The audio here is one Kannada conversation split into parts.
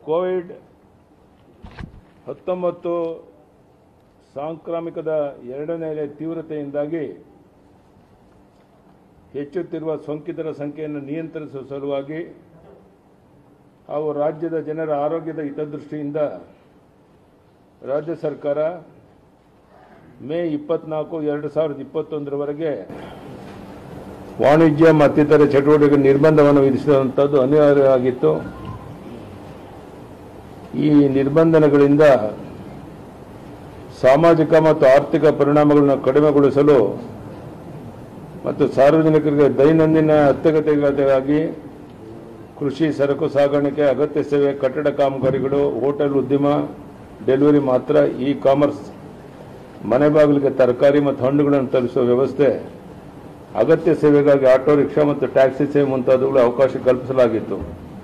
ಕೋವಿಡ್ ಹತ್ತೊಂಬತ್ತು ಸಾಂಕ್ರಾಮಿಕದ ಎರಡನೇ ಅಲೆ ತೀವ್ರತೆಯಿಂದಾಗಿ ಹೆಚ್ಚುತ್ತಿರುವ ಸೋಂಕಿತರ ಸಂಖ್ಯೆಯನ್ನು ನಿಯಂತ್ರಿಸುವ ಸಲುವಾಗಿ ಹಾಗೂ ರಾಜ್ಯದ ಜನರ ಆರೋಗ್ಯದ ಹಿತದೃಷ್ಟಿಯಿಂದ ರಾಜ್ಯ ಸರ್ಕಾರ ಮೇ ಇಪ್ಪತ್ನಾಲ್ಕು ಎರಡು ಸಾವಿರದ ಇಪ್ಪತ್ತೊಂದರವರೆಗೆ ವಾಣಿಜ್ಯ ಮತ್ತಿತರ ಚಟುವಟಿಕೆ ನಿರ್ಬಂಧವನ್ನು ವಿಧಿಸುವಂಥದ್ದು ಅನಿವಾರ್ಯವಾಗಿತ್ತು ಈ ನಿರ್ಬಂಧನಗಳಿಂದ ಸಾಮಾಜಿಕ ಮತ್ತು ಆರ್ಥಿಕ ಪರಿಣಾಮಗಳನ್ನು ಕಡಿಮೆಗೊಳಿಸಲು ಮತ್ತು ಸಾರ್ವಜನಿಕರಿಗೆ ದೈನಂದಿನ ಅತ್ಯಗತ್ಯತೆಗಾಗಿ ಕೃಷಿ ಸರಕು ಸಾಗಾಣಿಕೆ ಅಗತ್ಯ ಸೇವೆ ಕಟ್ಟಡ ಕಾಮಗಾರಿಗಳು ಹೋಟೆಲ್ ಉದ್ಯಮ ಡೆಲಿವರಿ ಮಾತ್ರ ಇ ಕಾಮರ್ಸ್ ಮನೆ ಬಾಗಿಲಿಗೆ ತರಕಾರಿ ಮತ್ತು ಹಣ್ಣುಗಳನ್ನು ತರಿಸುವ ವ್ಯವಸ್ಥೆ ಅಗತ್ಯ ಸೇವೆಗಾಗಿ ಆಟೋ ರಿಕ್ಷಾ ಮತ್ತು ಟ್ಯಾಕ್ಸಿ ಸೇವೆ ಮುಂತಾದವುಗಳು ಅವಕಾಶ ಕಲ್ಪಿಸಲಾಗಿತ್ತು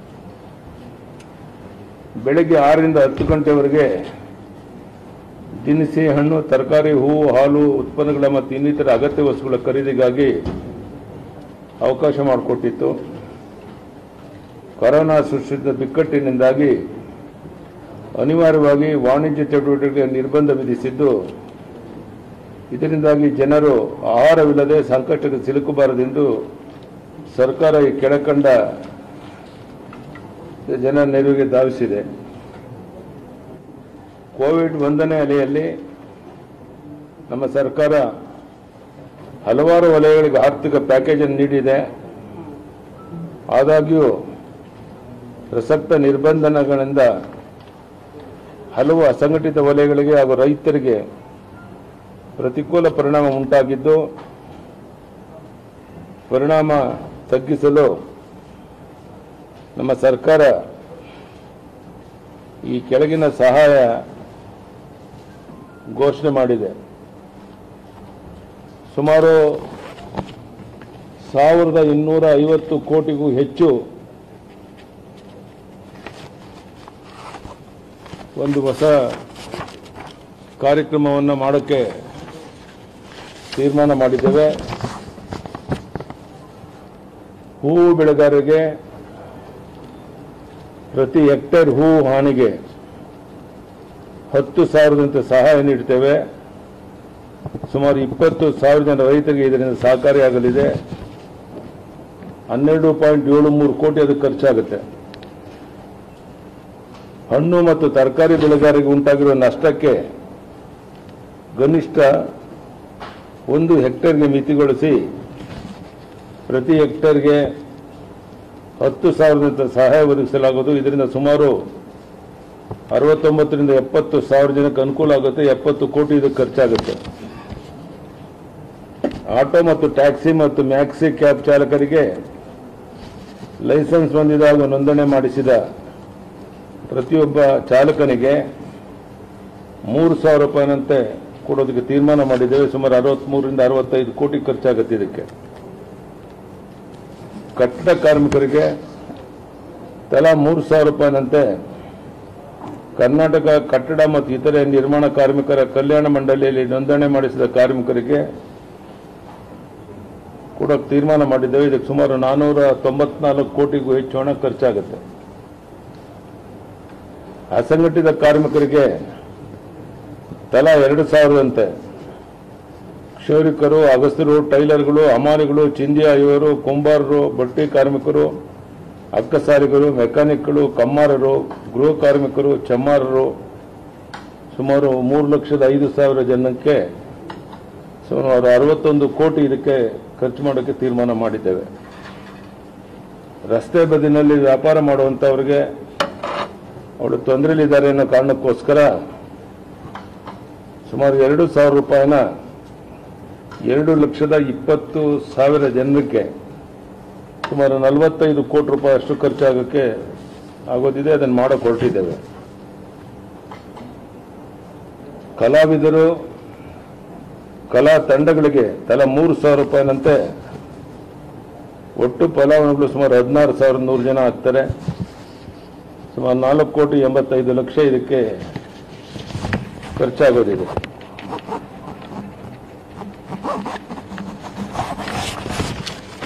ಬೆಳಗ್ಗೆ ಆರರಿಂದ ಹತ್ತು ಗಂಟೆವರೆಗೆ ದಿನಸಿ ಹಣ್ಣು ತರಕಾರಿ ಹೂವು ಹಾಲು ಉತ್ಪನ್ನಗಳ ಮತ್ತು ಇನ್ನಿತರ ಅಗತ್ಯ ವಸ್ತುಗಳ ಖರೀದಿಗಾಗಿ ಅವಕಾಶ ಮಾಡಿಕೊಟ್ಟಿತ್ತು ಕೊರೋನಾ ಸೃಷ್ಟಿಸಿದ ಬಿಕ್ಕಟ್ಟಿನಿಂದಾಗಿ ಅನಿವಾರ್ಯವಾಗಿ ವಾಣಿಜ್ಯ ಚಟುವಟಿಕೆಗೆ ನಿರ್ಬಂಧ ವಿಧಿಸಿದ್ದು ಇದರಿಂದಾಗಿ ಜನರು ಆಹಾರವಿಲ್ಲದೆ ಸಂಕಷ್ಟಕ್ಕೆ ಸಿಲುಕಬಾರದೆಂದು ಸರ್ಕಾರ ಈ ಕೆಳಕಂಡ ಜನ ನೆರವಿಗೆ ಧಾವಿಸಿದೆ ಕೋವಿಡ್ ಒಂದನೇ ಅಲೆಯಲ್ಲಿ ನಮ್ಮ ಸರ್ಕಾರ ಹಲವಾರು ವಲಯಗಳಿಗೆ ಆರ್ಥಿಕ ಪ್ಯಾಕೇಜ್ ಅನ್ನು ನೀಡಿದೆ ಆದಾಗ್ಯೂ ಪ್ರಸಕ್ತ ನಿರ್ಬಂಧನಗಳಿಂದ ಹಲವು ಅಸಂಘಟಿತ ವಲಯಗಳಿಗೆ ಹಾಗೂ ರೈತರಿಗೆ ಪ್ರತಿಕೂಲ ಪರಿಣಾಮ ಉಂಟಾಗಿದ್ದು ಪರಿಣಾಮ ತಗ್ಗಿಸಲು ನಮ್ಮ ಸರ್ಕಾರ ಈ ಕೆಳಗಿನ ಸಹಾಯ ಘೋಷಣೆ ಮಾಡಿದೆ ಸುಮಾರು ಸಾವಿರದ ಇನ್ನೂರ ಐವತ್ತು ಕೋಟಿಗೂ ಹೆಚ್ಚು ಒಂದು ಹೊಸ ಕಾರ್ಯಕ್ರಮವನ್ನು ಮಾಡೋಕ್ಕೆ ತೀರ್ಮಾನ ಮಾಡಿದ್ದೇವೆ ಹೂವು ಬೆಳೆಗಾರರಿಗೆ ಪ್ರತಿ ಹೆಕ್ಟೇರ್ ಹೂವು ಹಾನಿಗೆ ಹತ್ತು ಸಾವಿರದಂತೆ ಸಹಾಯ ನೀಡುತ್ತೇವೆ ಸುಮಾರು ಇಪ್ಪತ್ತು ಸಾವಿರ ಜನ ರೈತರಿಗೆ ಇದರಿಂದ ಸಹಕಾರಿಯಾಗಲಿದೆ ಹನ್ನೆರಡು ಪಾಯಿಂಟ್ ಏಳು ಮೂರು ಕೋಟಿ ಅದಕ್ಕೆ ಖರ್ಚಾಗುತ್ತೆ ಹಣ್ಣು ಮತ್ತು ತರಕಾರಿ ಬೆಳೆಗಾರರಿಗೆ ಉಂಟಾಗಿರುವ ನಷ್ಟಕ್ಕೆ ಗನಿಷ್ಠ ಒಂದು ಹೆಕ್ಟೇರ್ಗೆ ಮಿತಿಗೊಳಿಸಿ ಪ್ರತಿ ಹೆಕ್ಟೇರ್ಗೆ ಹತ್ತು ಸಾವಿರದಂತೆ ಸಹಾಯ ಒದಗಿಸಲಾಗುವುದು ಇದರಿಂದ ಸುಮಾರು ಅರವತ್ತೊಂಬತ್ತರಿಂದ ಎಪ್ಪತ್ತು ಸಾವಿರ ಜನಕ್ಕೆ ಅನುಕೂಲ ಆಗುತ್ತೆ ಎಪ್ಪತ್ತು ಕೋಟಿ ಇದಕ್ಕೆ ಖರ್ಚಾಗುತ್ತೆ ಆಟೋ ಮತ್ತು ಟ್ಯಾಕ್ಸಿ ಮತ್ತು ಮ್ಯಾಕ್ಸಿ ಕ್ಯಾಬ್ ಚಾಲಕರಿಗೆ ಲೈಸೆನ್ಸ್ ಹೊಂದಿದ ಹಾಗೂ ನೋಂದಣಿ ಮಾಡಿಸಿದ ಪ್ರತಿಯೊಬ್ಬ ಚಾಲಕನಿಗೆ ಮೂರು ಸಾವಿರ ರೂಪಾಯಿನಂತೆ ಕೊಡೋದಕ್ಕೆ ತೀರ್ಮಾನ ಮಾಡಿದ್ದೇವೆ ಸುಮಾರು ಅರವತ್ಮೂರರಿಂದ ಅರವತ್ತೈದು ಕೋಟಿ ಖರ್ಚಾಗುತ್ತೆ ಇದಕ್ಕೆ ಕಟ್ಟಡ ಕಾರ್ಮಿಕರಿಗೆ ತಲಾ ಮೂರು ಸಾವಿರ ರೂಪಾಯಿನಂತೆ ಕರ್ನಾಟಕ ಕಟ್ಟಡ ಮತ್ತು ಇತರೆ ನಿರ್ಮಾಣ ಕಾರ್ಮಿಕರ ಕಲ್ಯಾಣ ಮಂಡಳಿಯಲ್ಲಿ ನೋಂದಣಿ ಮಾಡಿಸಿದ ಕಾರ್ಮಿಕರಿಗೆ ಕೂಡ ತೀರ್ಮಾನ ಮಾಡಿದ್ದೇವೆ ಇದಕ್ಕೆ ಸುಮಾರು ನಾನೂರ ತೊಂಬತ್ನಾಲ್ಕು ಕೋಟಿಗೂ ಹೆಚ್ಚು ಹಣ ಖರ್ಚಾಗುತ್ತೆ ಅಸಂಘಟಿತ ಕಾರ್ಮಿಕರಿಗೆ ತಲಾ ಎರಡು ಸಾವಿರದಂತೆ ಕ್ಷೌರಿಕರು ಅಗಸ್ತರು ಟೈಲರ್ಗಳು ಹಮಾಲಿಗಳು ಚಿಂದಿಯ ಇವರು ಕುಂಬಾರರು ಬಟ್ಟಿ ಕಾರ್ಮಿಕರು ಅಕ್ಕಸಾರಿಗರು ಮೆಕ್ಯಾನಿಕ್ಗಳು ಕಮ್ಮಾರರು ಗೃಹ ಕಾರ್ಮಿಕರು ಚಮ್ಮಾರರು ಸುಮಾರು ಮೂರು ಲಕ್ಷದ ಐದು ಸಾವಿರ ಜನಕ್ಕೆ ಸುಮಾರು ಅರವತ್ತೊಂದು ಕೋಟಿ ಇದಕ್ಕೆ ಖರ್ಚು ಮಾಡೋಕ್ಕೆ ತೀರ್ಮಾನ ಮಾಡಿದ್ದೇವೆ ರಸ್ತೆ ಬದಿನಲ್ಲಿ ವ್ಯಾಪಾರ ಮಾಡುವಂಥವ್ರಿಗೆ ಅವಳು ತೊಂದರೆಯಲ್ಲಿದ್ದಾರೆ ಅನ್ನೋ ಕಾರಣಕ್ಕೋಸ್ಕರ ಸುಮಾರು ಎರಡು ಸಾವಿರ ರೂಪಾಯಿನ ಎರಡು ಲಕ್ಷದ ಇಪ್ಪತ್ತು ಸಾವಿರ ಜನರಿಗೆ ಸುಮಾರು ನಲವತ್ತೈದು ಕೋಟಿ ರೂಪಾಯಿ ಅಷ್ಟು ಖರ್ಚಾಗಕ್ಕೆ ಆಗೋದಿದೆ ಅದನ್ನು ಮಾಡಕ್ಕೆ ಹೊರಟಿದ್ದೇವೆ ಕಲಾವಿದರು ಕಲಾ ತಂಡಗಳಿಗೆ ತಲಾ ಮೂರು ಸಾವಿರ ರೂಪಾಯಿನಂತೆ ಒಟ್ಟು ಫಲಾನುಭವಿಗಳು ಸುಮಾರು ಹದಿನಾರು ಸಾವಿರದ ನೂರು ಜನ ಆಗ್ತಾರೆ ಸುಮಾರು ನಾಲ್ಕು ಕೋಟಿ ಎಂಬತ್ತೈದು ಲಕ್ಷ ಇದಕ್ಕೆ ಖರ್ಚಾಗೋದಿದೆ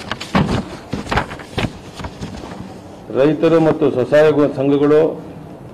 ರೈತರು ಮತ್ತು ಸ್ವಸಹಾಯ ಸಂಘಗಳು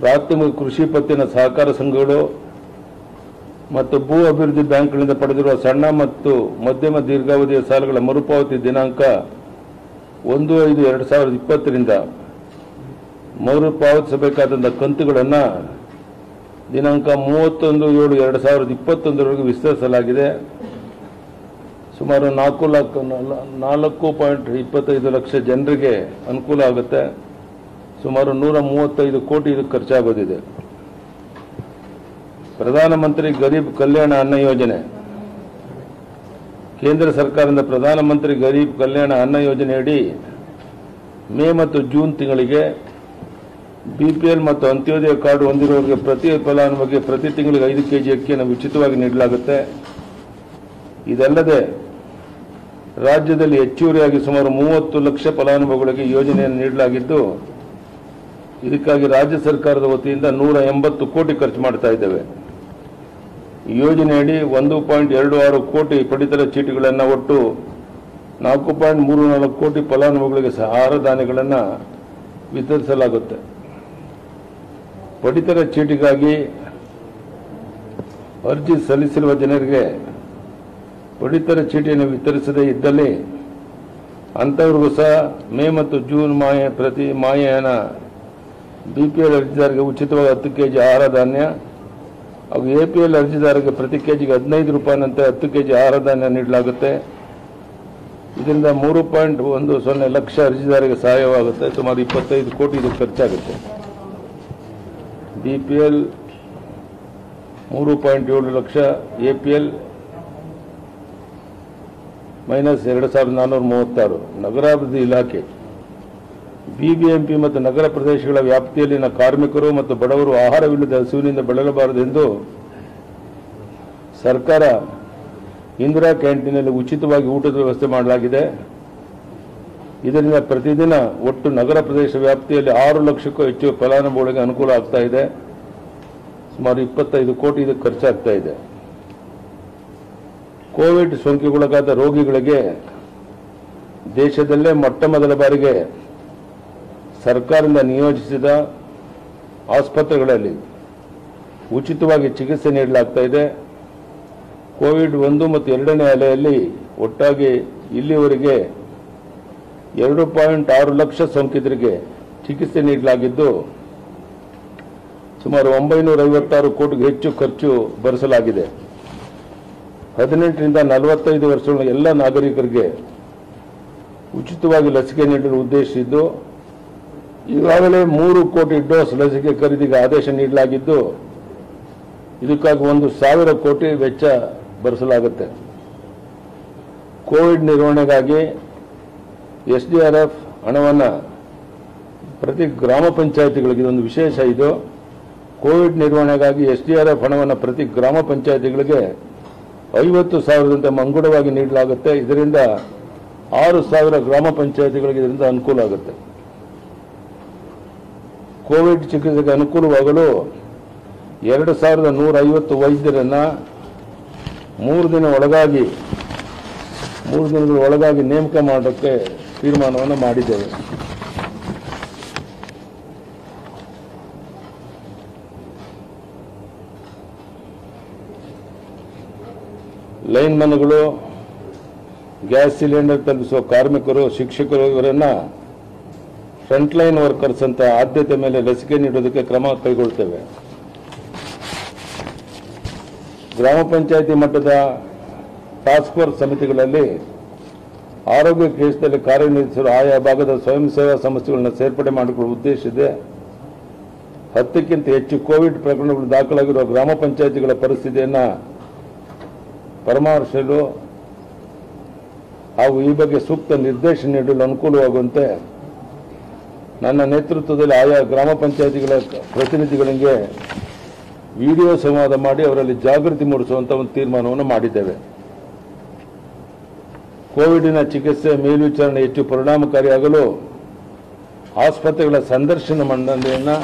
ಪ್ರಾಥಮಿಕ ಕೃಷಿ ಪತ್ತಿನ ಸಹಕಾರ ಸಂಘಗಳು ಮತ್ತು ಭೂ ಅಭಿವೃದ್ಧಿ ಬ್ಯಾಂಕ್ಗಳಿಂದ ಪಡೆದಿರುವ ಸಣ್ಣ ಮತ್ತು ಮಧ್ಯಮ ದೀರ್ಘಾವಧಿಯ ಸಾಲಗಳ ಮರುಪಾವತಿ ದಿನಾಂಕ ಒಂದು ಐದು ಎರಡು ಸಾವಿರದ ಇಪ್ಪತ್ತರಿಂದ ಮರುಪಾವತಿಸಬೇಕಾದಂಥ ಕಂತುಗಳನ್ನು ದಿನಾಂಕ ಮೂವತ್ತೊಂದು ಏಳು ಎರಡು ಸಾವಿರದ ಇಪ್ಪತ್ತೊಂದರವರೆಗೆ ವಿಸ್ತರಿಸಲಾಗಿದೆ ಸುಮಾರು ನಾಲ್ಕು ಲಕ್ಷ ನಾಲ್ಕು ಪಾಯಿಂಟ್ ಇಪ್ಪತ್ತೈದು ಲಕ್ಷ ಜನರಿಗೆ ಅನುಕೂಲ ಆಗುತ್ತೆ ಸುಮಾರು ನೂರ ಮೂವತ್ತೈದು ಕೋಟಿ ಇದಕ್ಕೆ ಖರ್ಚಾಗೋದಿದೆ ಪ್ರಧಾನಮಂತ್ರಿ ಗರೀಬ್ ಕಲ್ಯಾಣ ಅನ್ನ ಯೋಜನೆ ಕೇಂದ್ರ ಸರ್ಕಾರದಿಂದ ಪ್ರಧಾನಮಂತ್ರಿ ಗರೀಬ್ ಕಲ್ಯಾಣ ಅನ್ನ ಯೋಜನೆಯಡಿ ಮೇ ಮತ್ತು ಜೂನ್ ತಿಂಗಳಿಗೆ ಬಿಪಿಎಲ್ ಮತ್ತು ಅಂತ್ಯೋದಯ ಕಾರ್ಡ್ ಹೊಂದಿರುವವರಿಗೆ ಪ್ರತಿ ಫಲಾನುಭವಿಗೆ ಪ್ರತಿ ತಿಂಗಳಿಗೆ ಐದು ಕೆಜಿ ಅಕ್ಕಿಯನ್ನು ಉಚಿತವಾಗಿ ನೀಡಲಾಗುತ್ತೆ ಇದಲ್ಲದೆ ರಾಜ್ಯದಲ್ಲಿ ಹೆಚ್ಚುವರಿಯಾಗಿ ಸುಮಾರು ಮೂವತ್ತು ಲಕ್ಷ ಫಲಾನುಭವಿಗಳಿಗೆ ಈ ಯೋಜನೆಯನ್ನು ನೀಡಲಾಗಿದ್ದು ಇದಕ್ಕಾಗಿ ರಾಜ್ಯ ಸರ್ಕಾರದ ವತಿಯಿಂದ ನೂರ ಎಂಬತ್ತು ಕೋಟಿ ಖರ್ಚು ಮಾಡ್ತಾ ಇದ್ದೇವೆ ಈ ಯೋಜನೆಯಡಿ ಒಂದು ಪಾಯಿಂಟ್ ಎರಡು ಆರು ಕೋಟಿ ಪಡಿತರ ಚೀಟಿಗಳನ್ನು ಒಟ್ಟು ನಾಲ್ಕು ಪಾಯಿಂಟ್ ಮೂರು ನಾಲ್ಕು ಕೋಟಿ ಫಲಾನುಭವಿಗಳಿಗೆ ಸಹ ಆಹಾರ ಧಾನ್ಯಗಳನ್ನು ವಿತರಿಸಲಾಗುತ್ತೆ ಪಡಿತರ ಚೀಟಿಗಾಗಿ ಅರ್ಜಿ ಸಲ್ಲಿಸಿರುವ ಜನರಿಗೆ ಪಡಿತರ ಚೀಟಿಯನ್ನು ವಿತರಿಸದೇ ಇದ್ದಲ್ಲಿ ಅಂಥವ್ರಿಗೂ ಸಹ ಮೇ ಮತ್ತು ಜೂನ್ ಮಾಯ ಪ್ರತಿ ಮಾಯನ ಬಿಪಿಎಲ್ ಅರ್ಜಿದಾರರಿಗೆ ಉಚಿತವಾಗಿ ಹತ್ತು ಕೆಜಿ ಆಹಾರ ಧಾನ್ಯ ಹಾಗೂ ಎಪಿಎಲ್ ಅರ್ಜಿದಾರರಿಗೆ ಪ್ರತಿ ಕೆಜಿಗೆ ಹದಿನೈದು ರೂಪಾಯಿನಂತೆ ಹತ್ತು ಕೆಜಿ ಆಹಾರ ಧಾನ್ಯ ನೀಡಲಾಗುತ್ತೆ ಇದರಿಂದ ಮೂರು ಪಾಯಿಂಟ್ ಒಂದು ಸೊನ್ನೆ ಲಕ್ಷ ಅರ್ಜಿದಾರರಿಗೆ ಸಹಾಯವಾಗುತ್ತೆ ಸುಮಾರು ಇಪ್ಪತ್ತೈದು ಕೋಟಿ ಇದು ಖರ್ಚಾಗುತ್ತೆ ಬಿಪಿಎಲ್ ಮೂರು ಪಾಯಿಂಟ್ ಏಳು ಲಕ್ಷ ಎಪಿಎಲ್ ಮೈನಸ್ ಎರಡು ಸಾವಿರದ ನಾನ್ನೂರ ಮೂವತ್ತಾರು ನಗರಾಭಿವೃದ್ಧಿ ಇಲಾಖೆ ಬಿಬಿಎಂಪಿ ಮತ್ತು ನಗರ ಪ್ರದೇಶಗಳ ವ್ಯಾಪ್ತಿಯಲ್ಲಿನ ಕಾರ್ಮಿಕರು ಮತ್ತು ಬಡವರು ಆಹಾರವಿಲ್ಲದ ಹಸುವಿನಿಂದ ಬಳಲಬಾರದೆಂದು ಸರ್ಕಾರ ಇಂದಿರಾ ಕ್ಯಾಂಟೀನಲ್ಲಿ ಉಚಿತವಾಗಿ ಊಟದ ವ್ಯವಸ್ಥೆ ಮಾಡಲಾಗಿದೆ ಇದರಿಂದ ಪ್ರತಿದಿನ ಒಟ್ಟು ನಗರ ಪ್ರದೇಶ ವ್ಯಾಪ್ತಿಯಲ್ಲಿ ಆರು ಲಕ್ಷಕ್ಕೂ ಹೆಚ್ಚು ಫಲಾನುಭವಿಗಳಿಗೆ ಅನುಕೂಲ ಆಗ್ತಾ ಇದೆ ಸುಮಾರು ಇಪ್ಪತ್ತೈದು ಕೋಟಿ ಇದಕ್ಕೆ ಖರ್ಚಾಗ್ತಾ ಇದೆ ಕೋವಿಡ್ ಸೋಂಕಿಗೊಳಗಾದ ರೋಗಿಗಳಿಗೆ ದೇಶದಲ್ಲೇ ಮೊಟ್ಟ ಮೊದಲ ಬಾರಿಗೆ ಸರ್ಕಾರದಿಂದ ನಿಯೋಜಿಸಿದ ಆಸ್ಪತ್ರೆಗಳಲ್ಲಿ ಉಚಿತವಾಗಿ ಚಿಕಿತ್ಸೆ ನೀಡಲಾಗ್ತಾ ಇದೆ ಕೋವಿಡ್ ಒಂದು ಮತ್ತು ಎರಡನೇ ಅಲೆಯಲ್ಲಿ ಒಟ್ಟಾಗಿ ಇಲ್ಲಿವರೆಗೆ ಎರಡು ಪಾಯಿಂಟ್ ಆರು ಲಕ್ಷ ಸೋಂಕಿತರಿಗೆ ಚಿಕಿತ್ಸೆ ನೀಡಲಾಗಿದ್ದು ಸುಮಾರು ಒಂಬೈನೂರ ಐವತ್ತಾರು ಕೋಟಿಗೂ ಹೆಚ್ಚು ಖರ್ಚು ಭರಿಸಲಾಗಿದೆ ಹದಿನೆಂಟರಿಂದ ನಲವತ್ತೈದು ವರ್ಷಗಳ ಎಲ್ಲ ನಾಗರಿಕರಿಗೆ ಉಚಿತವಾಗಿ ಲಸಿಕೆ ನೀಡಲು ಉದ್ದೇಶಿಸಿದ್ದು ಈಗಾಗಲೇ ಮೂರು ಕೋಟಿ ಡೋಸ್ ಲಸಿಕೆ ಖರೀದಿಗೆ ಆದೇಶ ನೀಡಲಾಗಿದ್ದು ಇದಕ್ಕಾಗಿ ಒಂದು ಸಾವಿರ ಕೋಟಿ ವೆಚ್ಚ ಭರಿಸಲಾಗುತ್ತೆ ಕೋವಿಡ್ ನಿರ್ವಹಣೆಗಾಗಿ ಎಸ್ಡಿಆರ್ಎಫ್ ಹಣವನ್ನು ಪ್ರತಿ ಗ್ರಾಮ ಪಂಚಾಯತಿಗಳಿಗೆ ಇದೊಂದು ವಿಶೇಷ ಇದು ಕೋವಿಡ್ ನಿರ್ವಹಣೆಗಾಗಿ ಎಸ್ಡಿಆರ್ಎಫ್ ಹಣವನ್ನು ಪ್ರತಿ ಗ್ರಾಮ ಪಂಚಾಯತಿಗಳಿಗೆ ಐವತ್ತು ಸಾವಿರದಂತೆ ಮಂಗುಡವಾಗಿ ನೀಡಲಾಗುತ್ತೆ ಇದರಿಂದ ಆರು ಸಾವಿರ ಗ್ರಾಮ ಪಂಚಾಯತಿಗಳಿಗೆ ಇದರಿಂದ ಅನುಕೂಲ ಆಗುತ್ತೆ ಕೋವಿಡ್ ಚಿಕಿತ್ಸೆಗೆ ಅನುಕೂಲವಾಗಲು ಎರಡು ಸಾವಿರದ ನೂರ ಐವತ್ತು ವೈದ್ಯರನ್ನ ಮೂರು ದಿನ ಒಳಗಾಗಿ ಮೂರು ದಿನಗಳ ಒಳಗಾಗಿ ನೇಮಕ ಮಾಡೋಕ್ಕೆ ತೀರ್ಮಾನವನ್ನು ಮಾಡಿದ್ದೇವೆ ಲೈನ್ಮನ್ಗಳು ಗ್ಯಾಸ್ ಸಿಲಿಂಡರ್ ತಲುಪಿಸುವ ಕಾರ್ಮಿಕರು ಶಿಕ್ಷಕರು ಇವರನ್ನ ಫ್ರಂಟ್ಲೈನ್ ವರ್ಕರ್ಸ್ ಅಂತ ಆದ್ಯತೆ ಮೇಲೆ ಲಸಿಕೆ ನೀಡೋದಕ್ಕೆ ಕ್ರಮ ಕೈಗೊಳ್ತೇವೆ ಗ್ರಾಮ ಪಂಚಾಯತಿ ಮಟ್ಟದ ಟಾಸ್ಕ್ ಫೋರ್ಸ್ ಸಮಿತಿಗಳಲ್ಲಿ ಆರೋಗ್ಯ ಕೇಂದ್ರದಲ್ಲಿ ಕಾರ್ಯನಿರ್ವಹಿಸಲು ಆಯಾ ಭಾಗದ ಸ್ವಯಂ ಸೇವಾ ಸಂಸ್ಥೆಗಳನ್ನ ಸೇರ್ಪಡೆ ಮಾಡಿಕೊಳ್ಳುವ ಉದ್ದೇಶ ಇದೆ ಹತ್ತಕ್ಕಿಂತ ಹೆಚ್ಚು ಕೋವಿಡ್ ಪ್ರಕರಣಗಳು ದಾಖಲಾಗಿರುವ ಗ್ರಾಮ ಪಂಚಾಯತಿಗಳ ಪರಿಸ್ಥಿತಿಯನ್ನು ಪರಾಮರ್ಶಿಸಲು ಹಾಗೂ ಈ ಬಗ್ಗೆ ಸೂಕ್ತ ನಿರ್ದೇಶನ ನೀಡಲು ಅನುಕೂಲವಾಗುವಂತೆ ನನ್ನ ನೇತೃತ್ವದಲ್ಲಿ ಆಯಾ ಗ್ರಾಮ ಪಂಚಾಯತಿಗಳ ಪ್ರತಿನಿಧಿಗಳಿಗೆ ವಿಡಿಯೋ ಸಂವಾದ ಮಾಡಿ ಅವರಲ್ಲಿ ಜಾಗೃತಿ ಮೂಡಿಸುವಂತ ಒಂದು ತೀರ್ಮಾನವನ್ನು ಮಾಡಿದ್ದೇವೆ ಕೋವಿಡಿನ ಚಿಕಿತ್ಸೆ ಮೇಲ್ವಿಚಾರಣೆ ಹೆಚ್ಚು ಪರಿಣಾಮಕಾರಿಯಾಗಲು ಆಸ್ಪತ್ರೆಗಳ ಸಂದರ್ಶನ ಮಂಡಳಿಯನ್ನು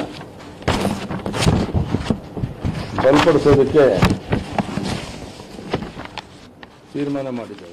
ಬಲಪಡಿಸೋದಕ್ಕೆ ತೀರ್ಮಾನ ಮಾಡಿದ್ದೇವೆ